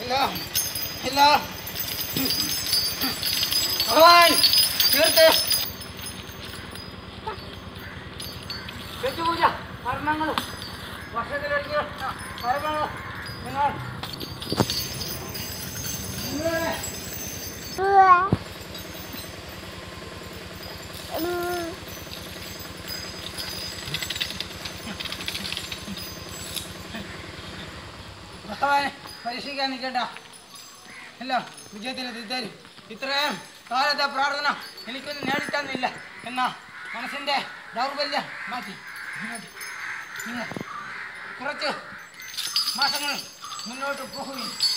എല്ലാം എല്ലാം ഭഗവാൻ തീർത്ത് വെച്ചുപൂജ കർമ്മങ്ങളും വർഷത്തിലൊരിക്കൽ കർമ്മങ്ങളും നിങ്ങൾ നിങ്ങളെ ഭഗവാനെ പരീക്ഷിക്കാൻ നിൽക്കണ്ട എല്ലാം വിജയത്തിലെത്തി തരും ഇത്രയും കാലത്തെ പ്രാർത്ഥന എനിക്കൊന്നും നേടിത്തന്നില്ല എന്നാ മനസ്സിൻ്റെ ദൗർബല്യം മാറ്റി മുന്നോട്ട് നിങ്ങൾ കുറച്ച് മാസങ്ങൾ മുന്നോട്ട് പോകുകയും